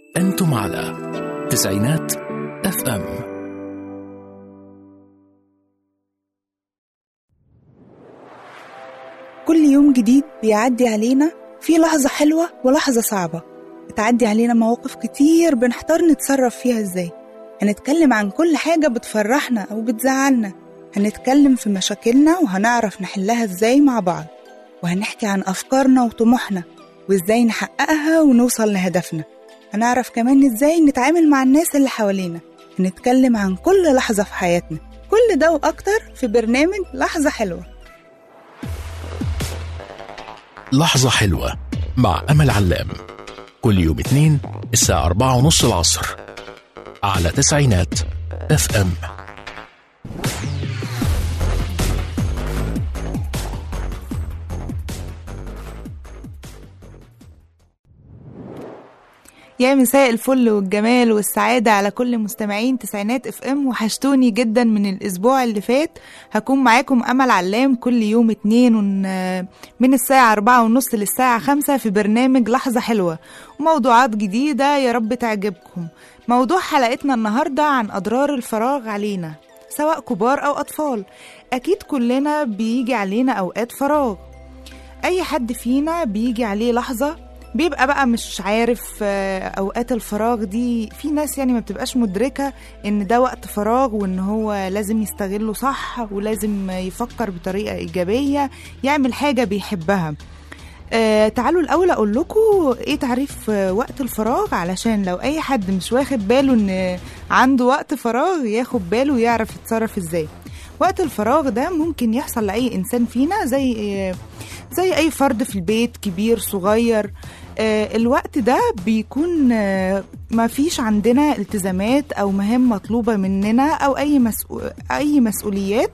أنتم على تسعينات اف ام كل يوم جديد بيعدي علينا في لحظة حلوة ولحظة صعبة بتعدي علينا مواقف كتير بنحتار نتصرف فيها ازاي هنتكلم عن كل حاجة بتفرحنا أو بتزعلنا هنتكلم في مشاكلنا وهنعرف نحلها ازاي مع بعض وهنحكي عن أفكارنا وطموحنا وازاي نحققها ونوصل لهدفنا هنعرف كمان ازاي نتعامل مع الناس اللي حوالينا هنتكلم عن كل لحظة في حياتنا كل ده وأكتر في برنامج لحظة حلوة لحظة حلوة مع أمل علام كل يوم اثنين الساعة أربعة ونص العصر على تسعينات اف ام يا مساء الفل والجمال والسعادة على كل مستمعين تسعينات اف ام وحشتوني جدا من الاسبوع اللي فات هكون معاكم امل علام كل يوم اتنين ون- من الساعة اربعة ونص للساعة خمسة في برنامج لحظة حلوة وموضوعات جديدة يا رب تعجبكم موضوع حلقتنا النهاردة عن اضرار الفراغ علينا سواء كبار او اطفال اكيد كلنا بيجي علينا اوقات فراغ اي حد فينا بيجي عليه لحظه بيبقى بقى مش عارف آه، اوقات الفراغ دي في ناس يعني ما بتبقاش مدركه ان ده وقت فراغ وان هو لازم يستغله صح ولازم يفكر بطريقه ايجابيه يعمل حاجه بيحبها آه تعالوا الاول اقول لكم ايه تعريف آه، وقت الفراغ علشان لو اي حد مش واخد باله ان عنده وقت فراغ ياخد باله ويعرف يتصرف ازاي وقت الفراغ ده ممكن يحصل لاي انسان فينا زي آه، زي اي فرد في البيت كبير صغير آه، الوقت ده بيكون آه، ما فيش عندنا التزامات او مهام مطلوبه مننا او اي مسؤول اي مسؤوليات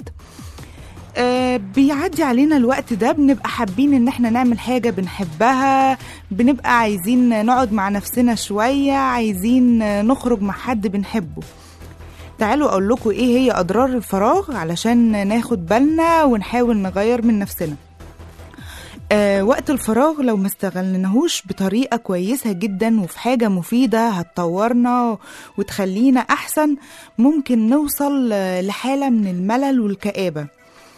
آه، بيعدي علينا الوقت ده بنبقى حابين ان احنا نعمل حاجة بنحبها بنبقى عايزين نقعد مع نفسنا شوية عايزين آه، نخرج مع حد بنحبه تعالوا اقول لكم ايه هي اضرار الفراغ علشان ناخد بالنا ونحاول نغير من نفسنا آه وقت الفراغ لو ما استغلناهوش بطريقة كويسة جدا وفي حاجة مفيدة هتطورنا وتخلينا أحسن ممكن نوصل آه، لحالة من الملل والكآبة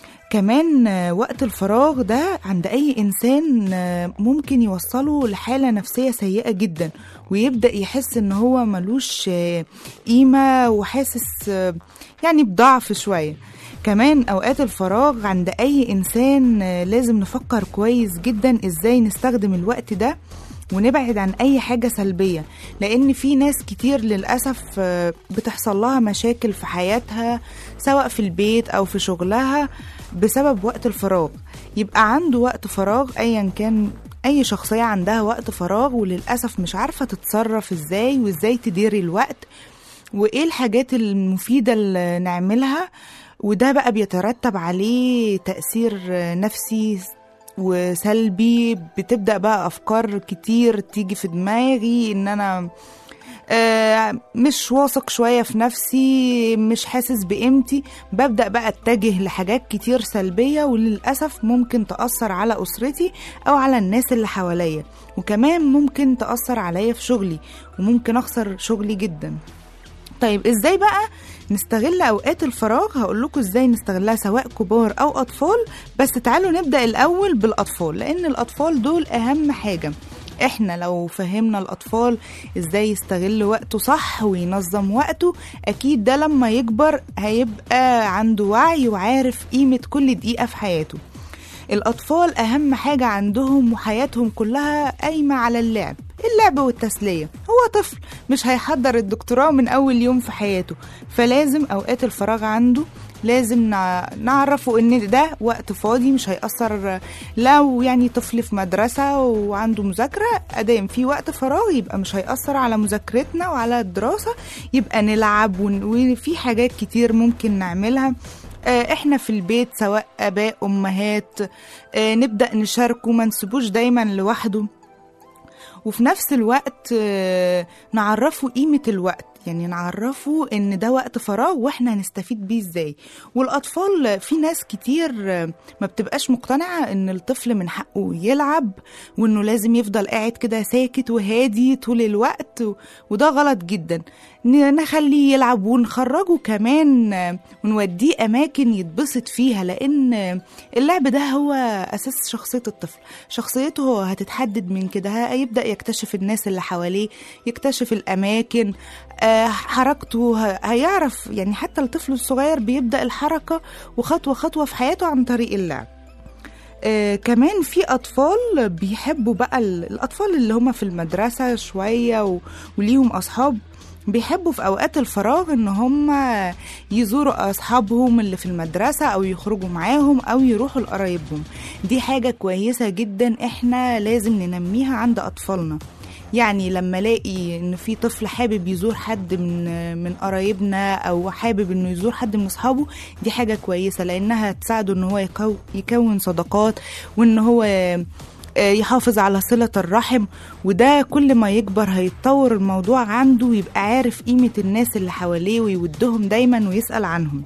كمان آه، وقت الفراغ ده عند أي إنسان آه، ممكن يوصله لحالة نفسية سيئة جدا ويبدأ يحس إن هو ملوش آه، قيمة وحاسس آه، يعني بضعف شوية كمان أوقات الفراغ عند أي إنسان آه، لازم نفكر كويس جدا إزاي نستخدم الوقت ده ونبعد عن أي حاجة سلبية لأن في ناس كتير للأسف آه، بتحصل لها مشاكل في حياتها سواء في البيت أو في شغلها بسبب وقت الفراغ يبقى عنده وقت فراغ أيا كان أي شخصية عندها وقت فراغ وللأسف مش عارفة تتصرف إزاي وإزاي تديري الوقت وايه الحاجات المفيده اللي نعملها وده بقى بيترتب عليه تاثير نفسي وسلبي بتبدا بقى افكار كتير تيجي في دماغي ان انا آه، مش واثق شويه في نفسي مش حاسس بقيمتي ببدا بقى اتجه لحاجات كتير سلبيه وللاسف ممكن تاثر على اسرتي او على الناس اللي حواليا وكمان ممكن تاثر عليا في شغلي وممكن اخسر شغلي جدا طيب ازاي بقى نستغل اوقات الفراغ هقول لكم ازاي نستغلها سواء كبار او اطفال بس تعالوا نبدا الاول بالاطفال لان الاطفال دول اهم حاجه احنا لو فهمنا الاطفال ازاي يستغل وقته صح وينظم وقته اكيد ده لما يكبر هيبقى عنده وعي وعارف قيمه كل دقيقه في حياته الأطفال أهم حاجة عندهم وحياتهم كلها قايمة على اللعب اللعب والتسلية هو طفل مش هيحضر الدكتوراه من أول يوم في حياته فلازم أوقات الفراغ عنده لازم نع- نعرفه ان ده وقت فاضي مش هيأثر لو يعني طفل في مدرسة وعنده مذاكرة ادام في وقت فراغ يبقى مش هيأثر على مذاكرتنا وعلى الدراسة يبقى نلعب ون- وفي حاجات كتير ممكن نعملها آه، احنا في البيت سواء اباء امهات آه، نبدا نشاركه ما نسيبوش دايما لوحده وفي نفس الوقت آه، نعرفه قيمة الوقت يعني نعرفه ان ده وقت فراغ واحنا هنستفيد بيه ازاي والاطفال في ناس كتير ما بتبقاش مقتنعه ان الطفل من حقه يلعب وانه لازم يفضل قاعد كده ساكت وهادي طول الوقت و- وده غلط جدا ن- نخليه يلعب ونخرجه كمان ونوديه اماكن يتبسط فيها لان اللعب ده هو اساس شخصيه الطفل شخصيته هتتحدد من كده هيبدا يكتشف الناس اللي حواليه يكتشف الاماكن آه، حركته ه- هيعرف يعني حتى الطفل الصغير بيبدا الحركه وخطوه خطوه في حياته عن طريق اللعب آه كمان في اطفال بيحبوا بقى ال- الاطفال اللي هم في المدرسه شويه و... وليهم اصحاب بيحبوا في اوقات الفراغ ان هم يزوروا اصحابهم اللي في المدرسه او يخرجوا معاهم او يروحوا لقرايبهم دي حاجه كويسه جدا احنا لازم ننميها عند اطفالنا يعني لما الاقي ان في طفل حابب يزور حد من من قرايبنا او حابب انه يزور حد من اصحابه دي حاجه كويسه لانها تساعده ان هو يكو يكون صداقات وان هو آه، يحافظ على صلة الرحم وده كل ما يكبر هيتطور الموضوع عنده ويبقى عارف قيمة الناس اللي حواليه ويودهم دايما ويسأل عنهم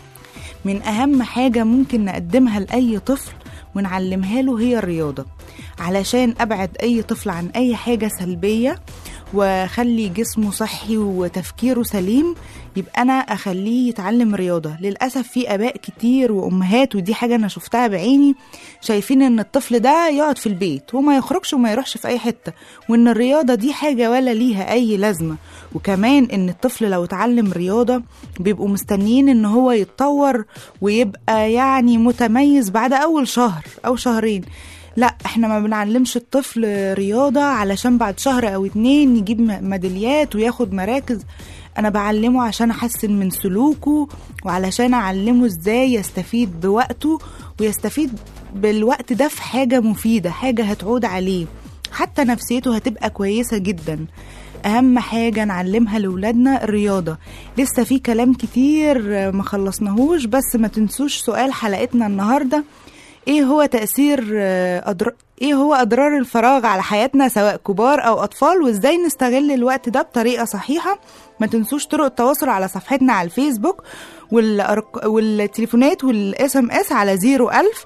من أهم حاجة ممكن نقدمها لأي طفل ونعلمها له هي الرياضة علشان أبعد أي طفل عن أي حاجة سلبية وخلي جسمه صحي وتفكيره سليم يبقى أنا أخليه يتعلم رياضة للأسف في آباء كتير وأمهات ودي حاجة أنا شفتها بعيني شايفين إن الطفل ده يقعد في البيت وما يخرجش وما يروحش في أي حتة وإن الرياضة دي حاجة ولا ليها أي لازمة وكمان إن الطفل لو اتعلم رياضة بيبقوا مستنيين إن هو يتطور ويبقى يعني متميز بعد أول شهر أو شهرين لا احنا ما بنعلمش الطفل رياضة علشان بعد شهر او اتنين يجيب م- ميداليات وياخد مراكز انا بعلمه عشان احسن من سلوكه وعلشان اعلمه ازاي يستفيد بوقته ويستفيد بالوقت ده في حاجة مفيدة حاجة هتعود عليه حتى نفسيته هتبقى كويسة جدا اهم حاجة نعلمها لولادنا الرياضة لسه في كلام كتير آه، ما خلصناهوش بس ما تنسوش سؤال حلقتنا النهارده ايه هو تأثير آه، أضر... ايه هو اضرار الفراغ على حياتنا سواء كبار او اطفال وازاي نستغل الوقت ده بطريقة صحيحة ما تنسوش طرق التواصل على صفحتنا على الفيسبوك والأرق... والتليفونات والاس ام اس على 01000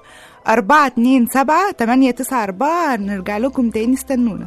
427 894 نرجع لكم تاني استنونا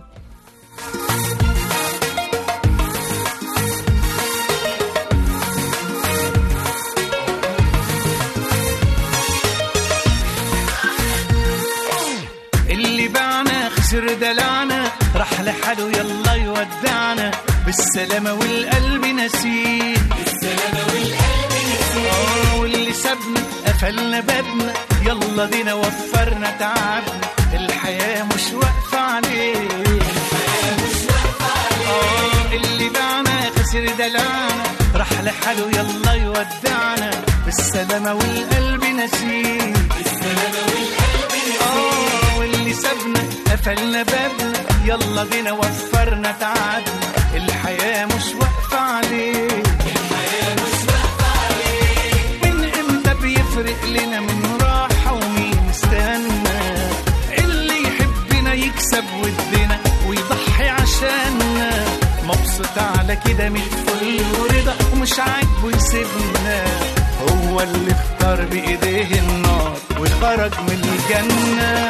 اللي باعنا خسر دلعنا راح لحاله يلا يودعنا بالسلامة والقلب نسيه بالسلامة والقلب نسيه واللي سابنا قفلنا بابنا يلا بينا وفرنا تعبنا الحياة مش واقفة عليه الحياة مش واقفة عليه اللي باعنا خسر دلعنا راح لحاله يلا يودعنا بالسلامة والقلب نسيه بالسلامة والقلب نسيه آه واللي سابنا قفلنا بابنا يلا بينا وفرنا تعبنا الحياة مش واقفة عليه الحياة مش واقفة عليه من امتى بيفرق لنا من راحة ومين استنى اللي يحبنا يكسب ودنا ويضحي عشاننا مبسوط على كده من فل ورضا ومش عاجبه يسيبنا هو اللي اختار بايديه النار وخرج من الجنه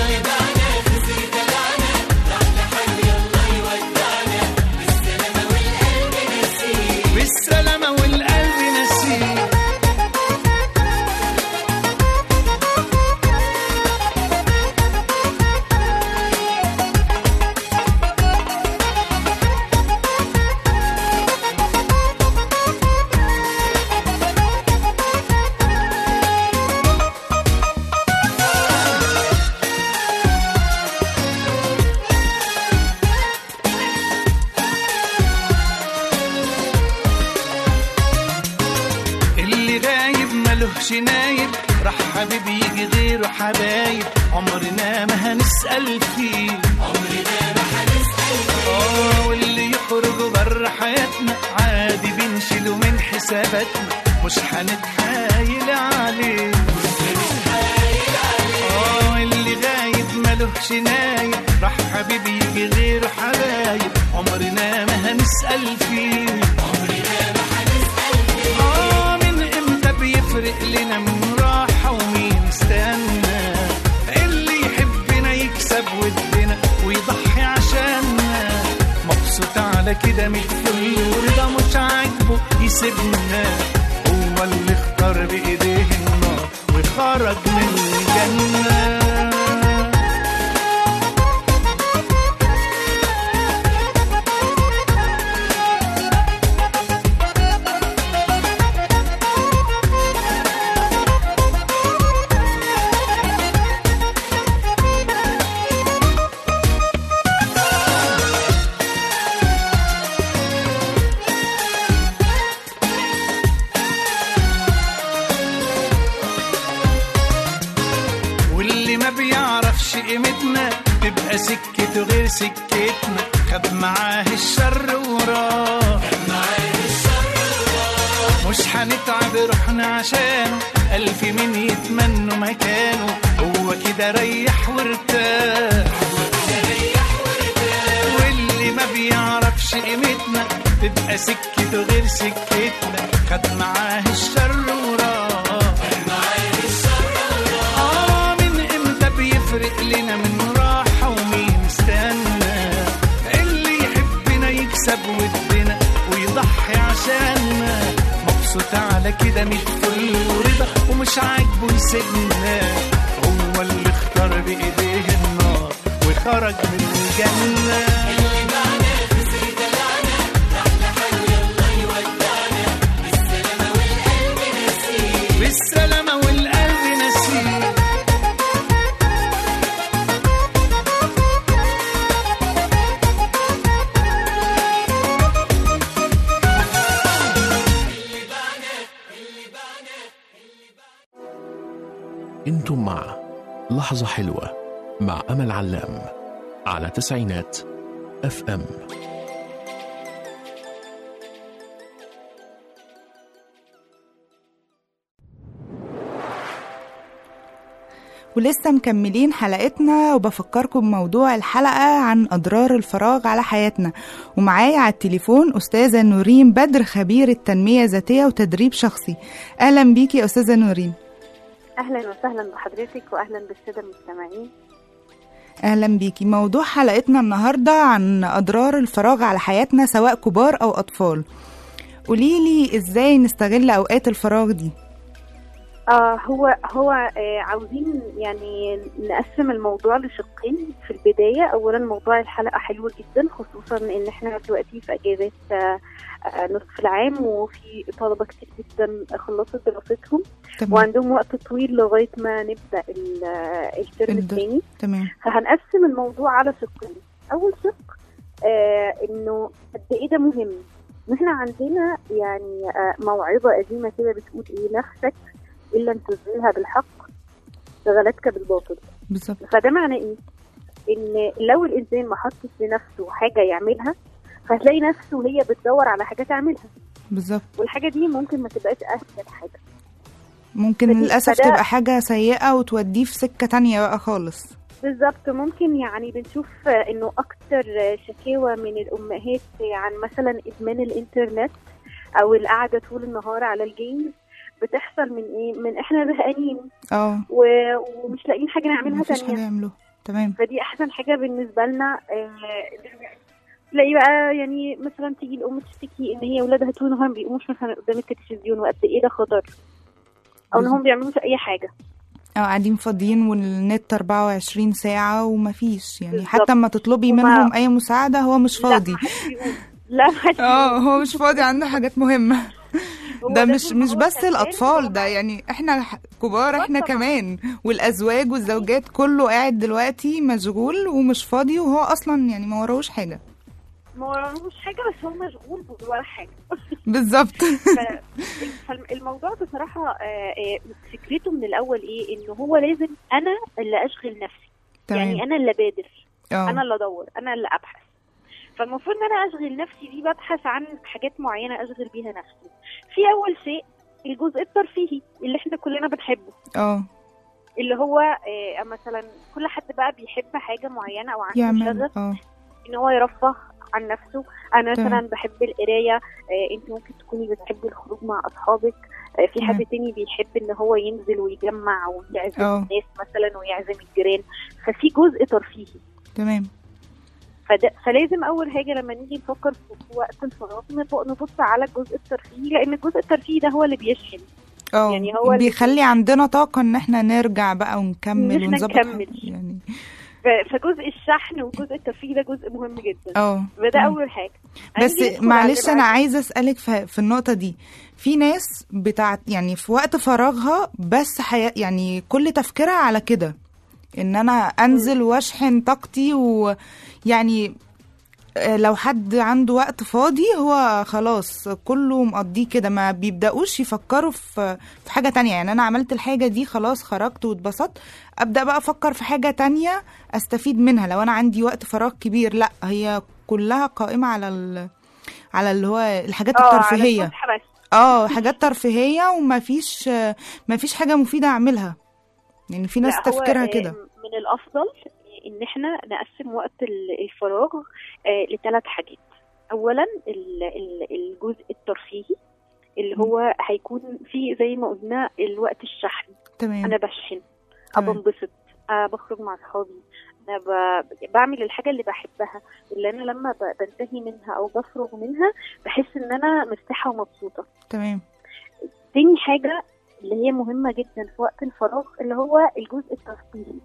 بالسلامة والقلب نسيه اللي غايب ملهش نايب راح حبيب يجي غيره حبايب عمرنا ما هنسأل فيه عمرنا ما هنسأل فيه اه واللي يخرج بره حياتنا عادي بنشيله من حساباتنا مش هنتحايل عليه اه اللي غايب ملهش نايب راح حبيبي يجي غيره حبايب عمرنا ما هنسأل فيه لنا من راحة ومين استنى اللي يحبنا يكسب ودنا ويضحي عشاننا مبسوط على كده متفل ورضا مش عاجبه يسيبنا هو اللي اختار بإيديه النار وخرج من الجنة واللي ما بيعرفش قيمتنا تبقى سكته غير سكتنا خد معاه الشر وراه مش هنتعب روحنا عشانه ألف مين يتمنوا مكانه هو كده ريح وارتاح واللي ما بيعرفش قيمتنا تبقى سكته غير سكتنا خد معاه الشر وراه آه من امتى بيفرق لنا من راحة ومين استنى اللي يحبنا يكسب ودنا ويضحي عشاننا مبسوط على كده ميت فل ورضا ومش عاجبه يسيبنا هو اللي اختار بإيديه النار وخرج من الجنة بالسلامة والقلب نسيه انتم مع لحظة حلوة مع أمل علام على تسعينات اف ام ولسه مكملين حلقتنا وبفكركم بموضوع الحلقة عن أضرار الفراغ على حياتنا ومعايا على التليفون أستاذة نورين بدر خبير التنمية الذاتية وتدريب شخصي أهلا بيكي يا أستاذة نورين اهلا وسهلا بحضرتك واهلا بالساده المستمعين أهلا بيكي موضوع حلقتنا النهاردة عن أضرار الفراغ على حياتنا سواء كبار أو أطفال قوليلي إزاي نستغل أوقات الفراغ دي آه هو هو آه عاوزين يعني نقسم الموضوع لشقين في البدايه اولا موضوع الحلقه حلو جدا خصوصا ان احنا دلوقتي في اجازات آه آه نصف العام وفي طلبه كتير جدا خلصت دراستهم تمام وعندهم وقت طويل لغايه ما نبدا ال- آه، الترم الد- الثاني تمام فهنقسم الموضوع على شقين اول شق آه انه قد ايه ده مهم إن احنا عندنا يعني آه موعظه قديمه كده بتقول ايه نفسك ان لم تزنها بالحق شغلتك بالباطل بالظبط فده معناه ايه ان لو الانسان ما حطش لنفسه حاجه يعملها فهتلاقي نفسه هي بتدور على حاجه تعملها بالظبط والحاجه دي ممكن ما تبقاش اسهل حاجه ممكن فدي- للأسف فده- تبقى حاجة سيئة وتوديه في سكة تانية بقى خالص بالظبط ممكن يعني بنشوف انه اكتر شكاوى من الامهات عن مثلا ادمان الانترنت او القعده طول النهار على الجيمز بتحصل من ايه من احنا زهقانين اه و- ومش لاقيين حاجه نعملها مفيش حاجة تانية يعملوها تمام فدي احسن حاجه بالنسبه لنا آه، تلاقي بقى يعني مثلا تيجي الام تشتكي ان هي اولادها طول النهار ما بيقوموش مثلا قدام التلفزيون وقد ايه ده خطر او ان هم بيعملوش اي حاجه اه قاعدين فاضيين والنت 24 ساعة ومفيش يعني بالظبط. حتى ما تطلبي وما- منهم أي مساعدة هو مش لا، فاضي محدش بيقوم. لا محدش اه هو مش فاضي عنده حاجات مهمة هو ده مش طول ما مش هو بس شغال الأطفال هو ده يعني احنا ح- كبار احنا طبعاً. كمان والأزواج والزوجات كله قاعد دلوقتي مشغول ومش فاضي وهو أصلا يعني ما وراهوش حاجة ما وراهوش حاجه بس هو مشغول ولا حاجه بالظبط ف- فالموضوع بصراحه آه، آه، فكرته من الاول ايه انه هو لازم انا اللي اشغل نفسي يعني تمام انا اللي بادر اه انا اللي ادور انا اللي ابحث فالمفروض ان انا اشغل نفسي دي ببحث عن حاجات معينه اشغل بيها نفسي في اول شيء الجزء الترفيهي اللي احنا كلنا بنحبه اه اللي هو آه، مثلا كل حد بقى بيحب حاجه معينه او عنده يعمل شغف اه ان هو يرفه عن نفسه انا تمام. مثلا بحب القرايه آه، انت ممكن تكوني بتحبي الخروج مع اصحابك آه، في تمام. حد تاني بيحب ان هو ينزل ويجمع ويعزم اه. الناس مثلا ويعزم الجيران ففي جزء ترفيهي تمام فده فلازم اول حاجه لما نيجي نفكر في في وقت الفراغ نب- نبص على الجزء الترفيهي لان الجزء الترفيهي ده هو اللي بيشحن اه يعني هو اللي- بيخلي عندنا طاقة ان احنا نرجع بقى إن ونكمل إحنا ونظبط نكمل. حاجة. يعني ف- فجزء الشحن وجزء الترفيه ده جزء مهم جدا اه فده تمام. اول حاجه بس هنيجي ندخل معلش على انا بعد- عايزه اسالك في, في النقطه دي في ناس بتاعت يعني في وقت فراغها بس حي... يعني كل تفكيرها على كده ان انا انزل واشحن طاقتي ويعني آه، لو حد عنده وقت فاضي هو خلاص كله مقضيه كده ما بيبداوش يفكروا في في حاجه تانية يعني انا عملت الحاجه دي خلاص خرجت واتبسطت ابدا بقى افكر في حاجه تانية استفيد منها لو انا عندي وقت فراغ كبير لا هي كلها قائمه على ال... على اللي هو الحاجات اه على الترفيهيه الصبح بس اه حاجات ترفيهيه وما فيش ما فيش حاجه مفيده اعملها يعني في ناس لا، هو، تفكيرها آه، كده من الافضل ان احنا نقسم وقت ال- الفراغ لثلاث حاجات اولا ال- ال- الجزء الترفيهي اللي هو هيكون فيه زي ما قلنا الوقت الشحن تمام انا بشحن تمام. بنبسط آه، بخرج مع اصحابي انا ب... بعمل الحاجه اللي بحبها اللي انا لما ب... بنتهي منها او بفرغ منها بحس ان انا مرتاحه ومبسوطه تمام تاني حاجه اللي هي مهمه جدا في وقت الفراغ اللي هو الجزء الترفيهي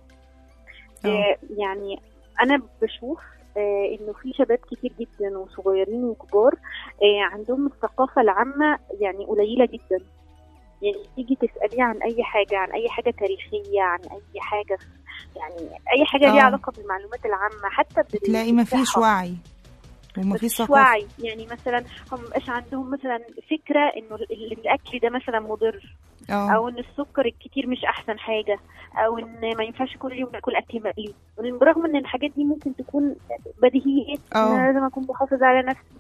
اه آه، يعني انا بشوف آه، انه في شباب كتير جدا وصغيرين وكبار آه، عندهم الثقافه العامه يعني قليله جدا يعني تيجي تساليه عن اي حاجه عن اي حاجه تاريخيه عن اي حاجه يعني اي حاجه آه. ليها علاقه بالمعلومات العامه حتى بال- تلاقي ما فيش بالصحة. وعي وما فيش مفيش ثقافه وعي يعني مثلا هم مبقاش عندهم مثلا فكره انه ال- ال- الاكل ده مثلا مضر اه او ان السكر الكتير مش احسن حاجه او ان ما ينفعش كل يوم ناكل اكل مقلي بالرغم ان الحاجات دي ممكن تكون بديهيات اه. انا لازم اكون بحافظ على نفسي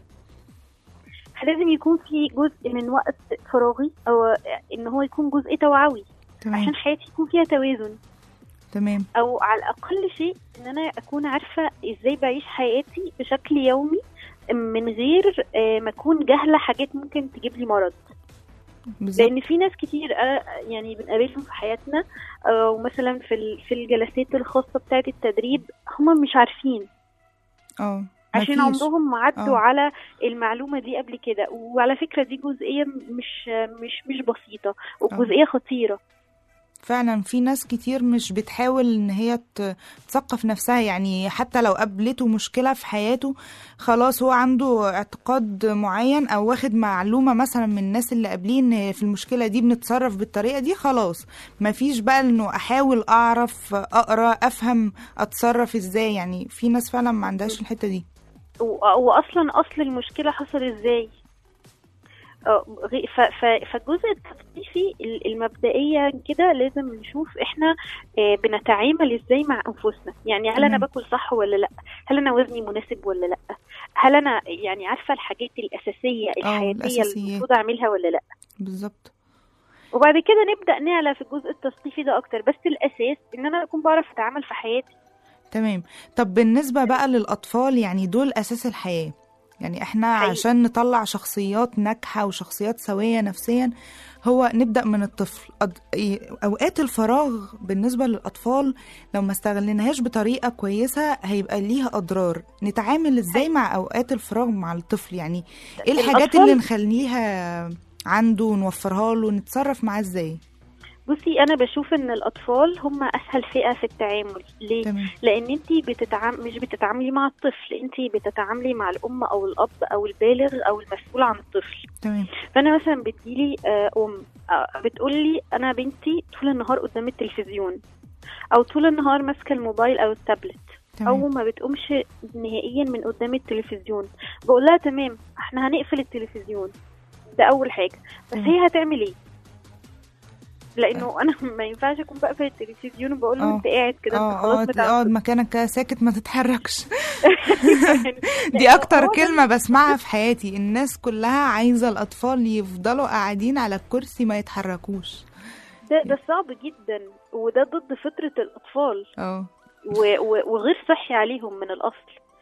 فلازم يكون في جزء من وقت فراغي او ان هو يكون جزء توعوي تمام عشان حياتي يكون فيها توازن تمام او على الاقل شيء ان انا اكون عارفه ازاي بعيش حياتي بشكل يومي من غير آه، ما اكون جاهله حاجات ممكن تجيب لي مرض بالظبط لان في ناس كتير آه، يعني بنقابلهم في حياتنا آه، ومثلا في ال- في الجلسات الخاصه بتاعه التدريب هم مش عارفين اه عشان مفيش. عمرهم ما عدوا آه. على المعلومه دي قبل كده وعلى فكره دي جزئيه مش مش مش بسيطه وجزئيه خطيره فعلا في ناس كتير مش بتحاول ان هي ت- تثقف نفسها يعني حتى لو قابلته مشكلة في حياته خلاص هو عنده اعتقاد معين او واخد معلومة مثلا من الناس اللي قابليه ان في المشكلة دي بنتصرف بالطريقة دي خلاص مفيش بقى انه احاول اعرف اقرا افهم اتصرف ازاي يعني في ناس فعلا ما عندهاش الحتة دي و- واصلا اصل المشكله حصل ازاي آه، غي- ف- ف- فالجزء التثقيفي ال- المبدئيا كده لازم نشوف احنا آه، بنتعامل ازاي مع انفسنا يعني هل انا تمام. باكل صح ولا لا هل انا وزني مناسب ولا لا هل انا يعني عارفه الحاجات الاساسيه الحياتيه اللي الأساسيات. المفروض اعملها ولا لا بالظبط وبعد كده نبدا نعلى في الجزء التثقيفي ده اكتر بس الاساس ان انا اكون بعرف اتعامل في حياتي تمام طب بالنسبة بقى للأطفال يعني دول أساس الحياة يعني احنا حقيقي. عشان نطلع شخصيات ناجحة وشخصيات سوية نفسيا هو نبدأ من الطفل أد- إيه، أوقات الفراغ بالنسبة للأطفال لو ما استغلناهاش بطريقة كويسة هيبقى ليها أضرار نتعامل ازاي مع أوقات الفراغ مع الطفل يعني ايه الحاجات الأطفال- اللي نخليها عنده ونوفرها له نتصرف معاه ازاي بصي انا بشوف ان الاطفال هم اسهل فئه في التعامل ليه تمام لان انت بتتعام... مش بتتعاملي مع الطفل انت بتتعاملي مع الام او الاب او البالغ او المسؤول عن الطفل تمام فانا مثلا بتجيلي آه، ام آه، بتقولي انا بنتي طول النهار قدام التلفزيون او طول النهار ماسكه الموبايل او التابلت او تمام ما بتقومش نهائيا من قدام التلفزيون بقول لها تمام احنا هنقفل التلفزيون ده اول حاجه بس تمام. هي هتعمل ايه لانه انا ما ينفعش اكون بقفل التلفزيون وبقول له اه. انت قاعد كده انت اه خلاص اه متعود اقعد مكانك كده ساكت ما تتحركش دي لأنه اكتر هو ده كلمة بسمعها في حياتي الناس كلها عايزة الاطفال يفضلوا قاعدين على الكرسي ما يتحركوش ده, ده صعب جدا وده ضد فطرة الأطفال اه و- و- وغير صحي عليهم من الأصل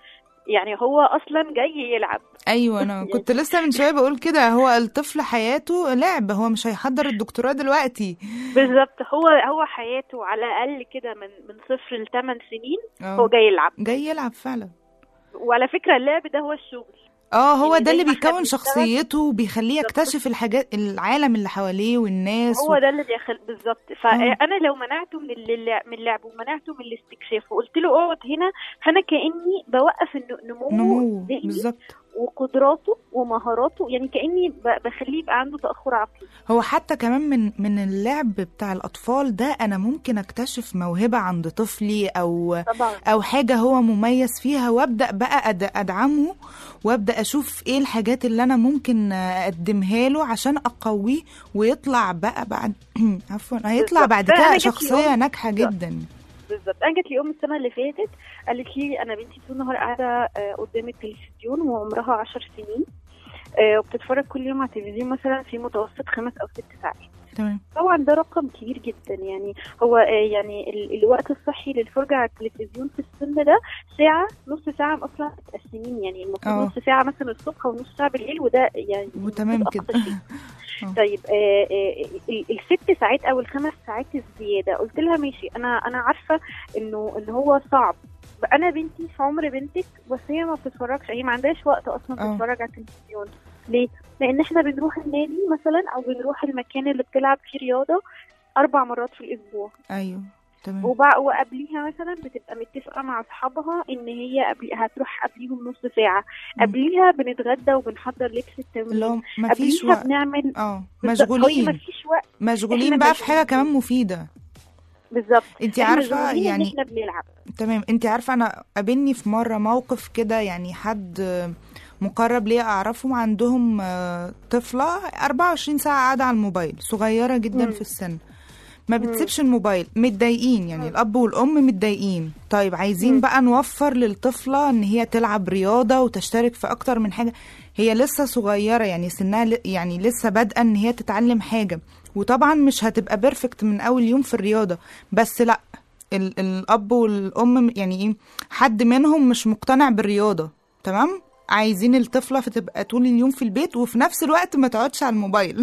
يعني هو اصلا جاي يلعب ايوه انا كنت لسه من شويه بقول كده هو الطفل حياته لعب هو مش هيحضر الدكتوراه دلوقتي بالظبط هو هو حياته على الاقل كده من من صفر لثمان سنين هو اه جاي يلعب جاي يلعب فعلا وعلى فكره اللعب ده هو الشغل اه هو يعني ده اللي زي ما احنا بيكون بنشتغل- شخصيته وبيخليه بالظبط. يكتشف الحاجات العالم اللي حواليه والناس هو و... ده اللي بيخل بالظبط فانا لو منعته من اللعب من اللعب ومنعته من الاستكشاف وقلت له اقعد هنا فانا كاني بوقف الن- نموه نمو ذهني بالظبط وقدراته ومهاراته يعني كاني ب- بخليه يبقى عنده تاخر عقلي هو حتى كمان من من اللعب بتاع الاطفال ده انا ممكن اكتشف موهبه عند طفلي او طبعا او حاجه هو مميز فيها وابدا بقى أد- ادعمه وابدا اشوف ايه الحاجات اللي انا ممكن اقدمها له عشان اقويه ويطلع بقى بعد عفوا هيطلع بالظبط. بعد فأنا كده جات لي شخصيه أم- ناجحه بالظبط. جدا بالظبط انا جات لي ام السنه اللي فاتت قالت لي انا بنتي طول النهار قاعده آه، قدام التلفزيون وعمرها عشر سنين آه، وبتتفرج كل يوم على التلفزيون مثلا في متوسط خمس او ست ساعات تمام طبعا ده رقم كبير جدا يعني هو آه، يعني ال- الوقت الصحي للفرجه على التلفزيون في السن ده ساعه نص ساعه اصلا متقسمين يعني المفروض اه. نص ساعه مثلا الصبح ونص ساعه بالليل وده يعني وتمام المفروض كده أقصى شيء. اه. طيب آه آه ال- الست ساعات او الخمس ساعات الزياده قلت لها ماشي انا انا عارفه انه ان هو صعب انا بنتي في عمر بنتك بس هي ما بتتفرجش هي ما عندهاش وقت اصلا اه. تتفرج على التلفزيون ليه؟ لان احنا بنروح النادي مثلا او بنروح المكان اللي بتلعب فيه رياضه اربع مرات في الاسبوع ايوه تمام وبع- وقبليها مثلا بتبقى متفقه مع اصحابها ان هي قبل هتروح قبليهم نص ساعه مم. قبليها بنتغدى وبنحضر لبس التمرين اللي هو مفيش قبليها وقت بنعمل اه بالظبط. هي مشغولين مفيش وقت مشغولين إحنا بقى في حاجه مشغولين. كمان مفيده بالظبط انت إحنا عارفه مشغولين إن يعني احنا بنلعب تمام انت عارفه انا قابلني في مره موقف كده يعني حد مقرب ليا اعرفهم عندهم آه، طفله 24 ساعه قاعده على الموبايل صغيره جدا مم. في السن ما بتسيبش الموبايل متضايقين يعني الاب والام متضايقين طيب عايزين مم. بقى نوفر للطفله ان هي تلعب رياضه وتشترك في اكتر من حاجه هي لسه صغيره يعني سنها ل- يعني لسه بادئه ان هي تتعلم حاجه وطبعا مش هتبقى بيرفكت من اول يوم في الرياضه بس لا ال- الاب والام يعني ايه حد منهم مش مقتنع بالرياضه تمام عايزين الطفله فتبقى طول اليوم في البيت وفي نفس الوقت ما تقعدش على الموبايل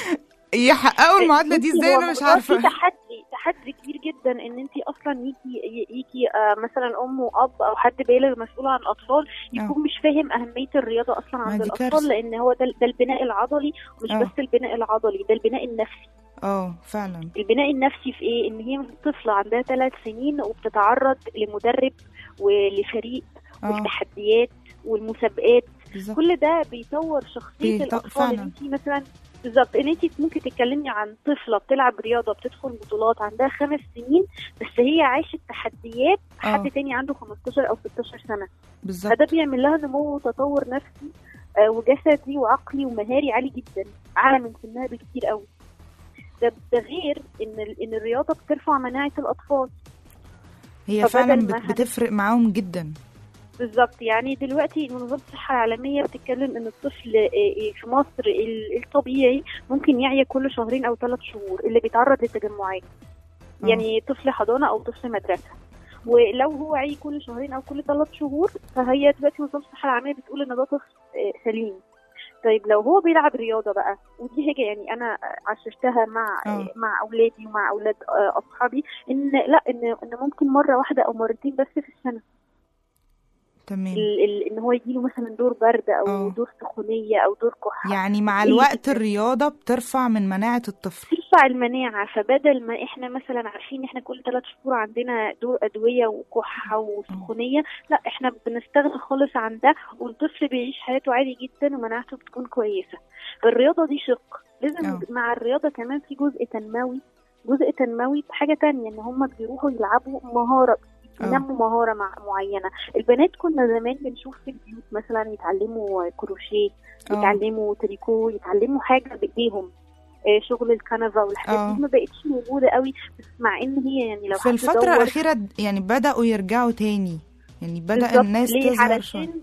يحققوا المعادله دي بصي، ازاي هو انا مش الموضوع عارفه فيه تحدي تحدي كبير جدا ان انت اصلا يجي يجي آه، مثلا ام واب او حد بالغ مسؤول عن الاطفال يكون مش فاهم اهميه الرياضه اصلا ما عند دي الاطفال كارثة. لان هو ده ده البناء العضلي مش آه. بس البناء العضلي ده البناء النفسي اه فعلا البناء النفسي في ايه ان هي طفله عندها ثلاث سنين وبتتعرض لمدرب ولفريق اه والتحديات والمسابقات بالظبط كل ده بيطور شخصيه بيط- الاطفال فعلاً. ان انت مثلا بالظبط ان انت ممكن تتكلمي عن طفله بتلعب رياضه بتدخل بطولات عندها خمس سنين بس هي عاشت تحديات آه. حد تاني عنده 15 او 16 سنه بالظبط فده بيعمل لها نمو وتطور نفسي آه، وجسدي وعقلي ومهاري عالي جدا اعلى من سنها بكتير قوي ده, ده غير ان ال- ان الرياضه بترفع مناعه الاطفال هي فبدل فعلا ما بت- هن- بتفرق معاهم جدا بالظبط يعني دلوقتي منظمه الصحه العالميه بتتكلم ان الطفل آه، آه، في مصر ال- الطبيعي ممكن يعيا كل شهرين او ثلاث شهور اللي بيتعرض للتجمعات آه. يعني طفل حضانه او طفل مدرسه ولو هو عي كل شهرين او كل ثلاث شهور فهي دلوقتي منظمه الصحه العالميه بتقول ان ده طفل آه، سليم طيب لو هو بيلعب رياضه بقى ودي حاجه يعني انا عشرتها مع آه. مع اولادي ومع اولاد آه، اصحابي ان لا ان ان ممكن مره واحده او مرتين بس في السنه تمام ال- ال- ان هو يجيله مثلا دور برد او آه. دور سخونيه او دور كحه يعني مع إيه الوقت جداً. الرياضة بترفع من مناعة الطفل ترفع المناعه فبدل ما احنا مثلا عارفين ان احنا كل ثلاث شهور عندنا دور ادويه وكحه وسخونيه لا احنا بنستغنى خالص عن ده والطفل بيعيش حياته عادي جدا ومناعته بتكون كويسه فالرياضه دي شق لازم آه. مع الرياضه كمان في جزء تنموي جزء تنموي بحاجه تانية ان هم بيروحوا يلعبوا مهاره آه. ينموا مهاره مع معينه البنات كنا زمان بنشوف في البيوت مثلا يتعلموا كروشيه آه. يتعلموا تريكو يتعلموا حاجه بايديهم آه، شغل الكنفه والحاجات آه. دي ما بقتش موجوده قوي بس مع ان هي يعني لو في حد الفترة دور- الأخيرة د- يعني بدأوا يرجعوا تاني يعني بدأ بالظبط. الناس ليه؟ تظهر شوية علشان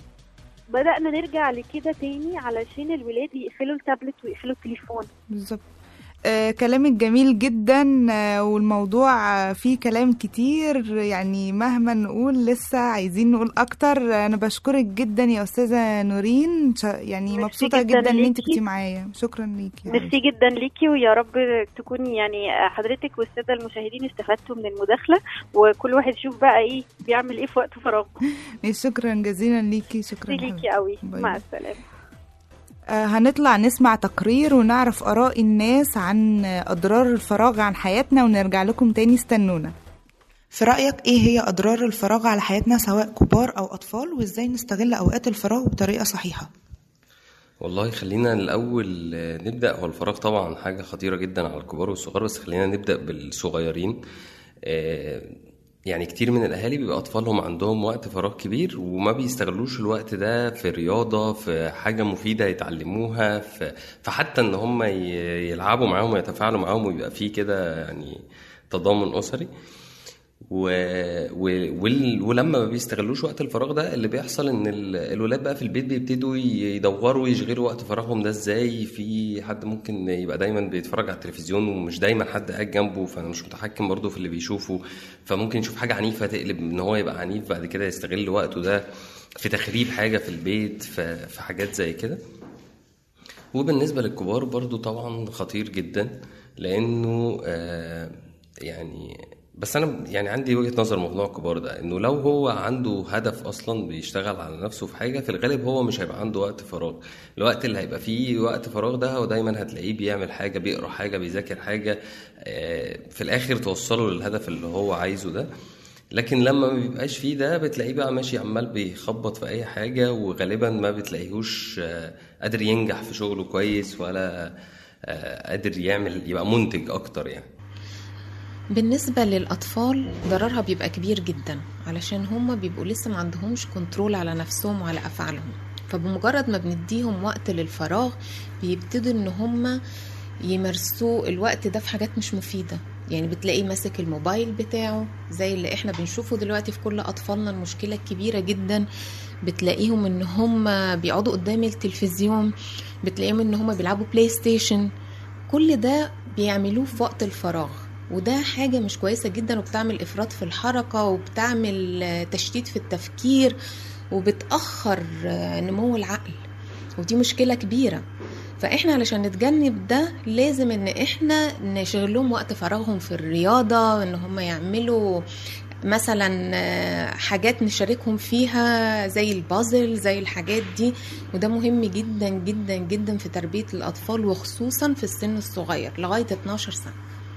بدأنا نرجع لكده تاني علشان الولاد يقفلوا التابلت ويقفلوا التليفون بالظبط آه كلامك جميل جدا آه والموضوع آه فيه كلام كتير يعني مهما نقول لسه عايزين نقول اكتر آه انا بشكرك جدا يا استاذه نورين ش- يعني ميرسي مبسوطه جداً جدا ان انت ليكي. كنتي معايا شكرا ليكي يا ميرسي جدا ليكي ويا رب تكوني يعني حضرتك والساده المشاهدين استفدتوا من المداخله وكل واحد يشوف بقى ايه بيعمل ايه في وقت فراغه حبيبتي. شكرا جزيلا ليكي شكرا ميرسي حبيبتي. ليكي قوي باي مع باي. السلامه آه، هنطلع نسمع تقرير ونعرف آراء الناس عن أضرار الفراغ عن حياتنا ونرجع لكم تاني استنونا في رأيك إيه هي أضرار الفراغ على حياتنا سواء كبار أو أطفال وإزاي نستغل أوقات الفراغ بطريقة صحيحة والله خلينا الأول آه، نبدأ هو الفراغ طبعا حاجة خطيرة جدا على الكبار والصغار بس خلينا نبدأ بالصغيرين آه، يعني كتير من الأهالي بيبقى أطفالهم عندهم وقت فراغ كبير وما بيستغلوش الوقت ده في رياضة في حاجة مفيدة يتعلموها في فحتى إن هم ي- يلعبوا معاهم ويتفاعلوا معاهم ويبقى فيه كده يعني تضامن أسري و... و... وال... ولما ما بيستغلوش وقت الفراغ ده اللي بيحصل ان ال... الولاد بقى في البيت بيبتدوا ي- يدوروا يشغلوا وقت فراغهم ده ازاي في حد ممكن يبقى دايما بيتفرج على التلفزيون ومش دايما حد قاعد جنبه فانا مش متحكم برضه في اللي بيشوفه فممكن يشوف حاجه عنيفه تقلب ان هو يبقى عنيف بعد كده يستغل وقته ده في تخريب حاجه في البيت في, في حاجات زي كده وبالنسبة للكبار برضو طبعا خطير جدا لأنه آه يعني بس أنا يعني عندي وجهة نظر موضوع الكبار ده إنه لو هو عنده هدف أصلا بيشتغل على نفسه في حاجة في الغالب هو مش هيبقى عنده وقت فراغ الوقت اللي هيبقى فيه وقت فراغ ده هو دايما هتلاقيه بيعمل حاجة بيقرأ حاجة بيذاكر حاجة آه في الآخر توصله للهدف اللي هو عايزه ده لكن لما ما بيبقاش فيه ده بتلاقيه بقى ماشي عمال بيخبط في اي حاجه وغالبا ما بتلاقيهوش آه، قادر ينجح في شغله كويس ولا آه، قادر يعمل يبقى منتج اكتر يعني بالنسبة للأطفال ضررها بيبقى كبير جدا علشان هما بيبقوا لسه ما عندهمش كنترول على نفسهم وعلى أفعالهم فبمجرد ما بنديهم وقت للفراغ بيبتدوا إن هما يمارسوا الوقت ده في حاجات مش مفيدة يعني بتلاقيه ماسك الموبايل بتاعه زي اللي احنا بنشوفه دلوقتي في كل أطفالنا المشكلة الكبيرة جدا بتلاقيهم ان هم بيقعدوا قدام التلفزيون بتلاقيهم ان هم بيلعبوا بلاي ستيشن كل ده بيعملوه في وقت الفراغ وده حاجة مش كويسة جدا وبتعمل إفراط في الحركة وبتعمل آه، تشتيت في التفكير وبتأخر آه، نمو العقل ودي مشكلة كبيرة فاحنا علشان نتجنب ده لازم ان احنا نشغل لهم وقت فراغهم في الرياضة ان هم يعملوا مثلا آه، حاجات نشاركهم فيها زي البازل زي الحاجات دي وده مهم جدا جدا جدا في تربية الأطفال وخصوصا في السن الصغير لغاية 12 سنة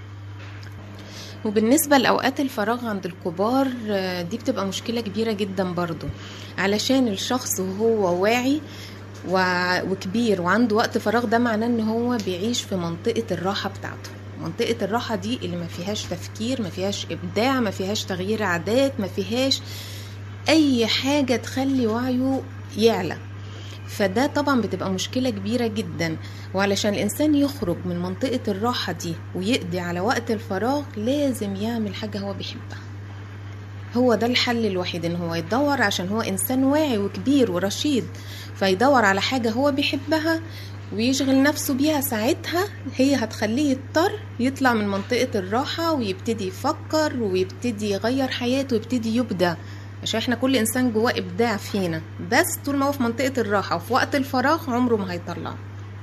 وبالنسبة لأوقات الفراغ عند الكبار آه، دي بتبقى مشكلة كبيرة جدا برضو علشان الشخص وهو واعي و- وكبير وعنده وقت فراغ ده معناه ان هو بيعيش في منطقة الراحة بتاعته منطقة الراحة دي اللي ما فيهاش تفكير ما فيهاش إبداع ما فيهاش تغيير عادات ما فيهاش أي حاجة تخلي وعيه يعلى فده طبعا بتبقى مشكلة كبيرة جدا وعلشان الإنسان يخرج من منطقة الراحة دي ويقضي على وقت الفراغ لازم يعمل حاجة هو بيحبها هو ده الحل الوحيد ان هو يدور عشان هو انسان واعي وكبير ورشيد فيدور على حاجة هو بيحبها ويشغل نفسه بيها ساعتها هي هتخليه يضطر يطلع من منطقة الراحة ويبتدي يفكر ويبتدي يغير حياته ويبتدي يبدع عشان احنا كل انسان جواه ابداع فينا بس طول ما هو في منطقة الراحة وفي وقت الفراغ عمره ما هيطلع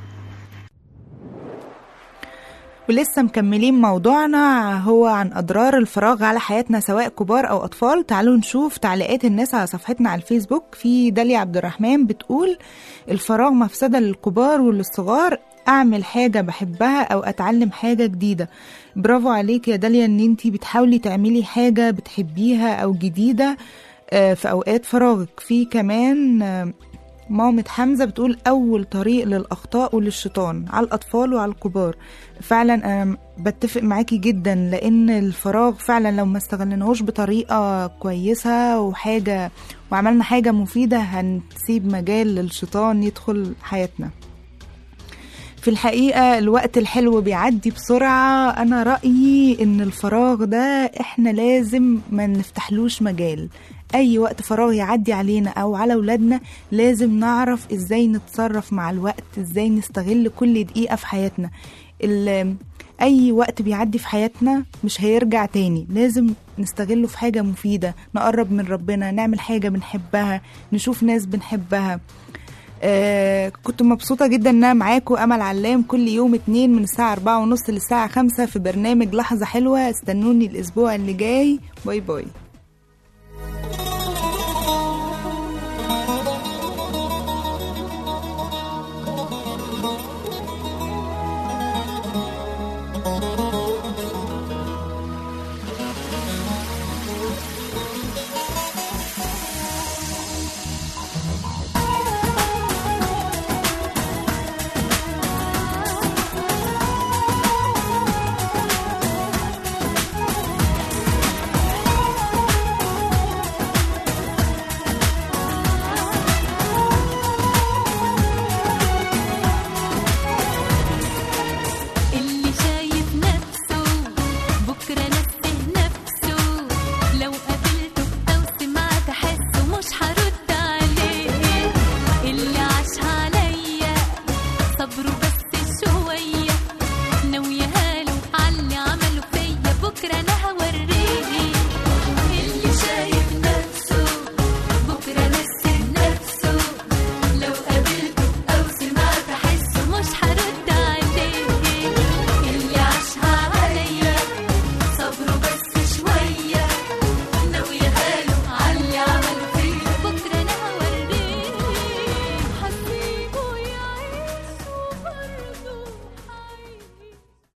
ولسه مكملين موضوعنا هو عن أضرار الفراغ على حياتنا سواء كبار أو أطفال تعالوا نشوف تعليقات الناس على صفحتنا على الفيسبوك في داليا عبد الرحمن بتقول الفراغ مفسدة للكبار وللصغار أعمل حاجة بحبها أو أتعلم حاجة جديدة برافو عليك يا داليا إن انتي بتحاولي تعملي حاجة بتحبيها أو جديدة آه، في أوقات فراغك في كمان آه، مامة حمزة بتقول أول طريق للأخطاء وللشيطان على الأطفال وعلى الكبار فعلا أنا بتفق معاكي جدا لأن الفراغ فعلا لو ما استغلناهوش بطريقة كويسة وحاجة وعملنا حاجة مفيدة هنسيب مجال للشيطان يدخل حياتنا في الحقيقة الوقت الحلو بيعدي بسرعة أنا رأيي إن الفراغ ده إحنا لازم ما نفتحلوش مجال أي وقت فراغ يعدي علينا أو على ولادنا لازم نعرف إزاي نتصرف مع الوقت إزاي نستغل كل دقيقة في حياتنا ال- اي وقت بيعدي في حياتنا مش هيرجع تاني لازم نستغله في حاجة مفيدة نقرب من ربنا نعمل حاجة بنحبها نشوف ناس بنحبها آه كنت مبسوطة جدا ان انا معاكم امل علام كل يوم اتنين من الساعة اربعة ونص للساعة خمسة في برنامج لحظة حلوة استنوني الاسبوع اللي جاي باي باي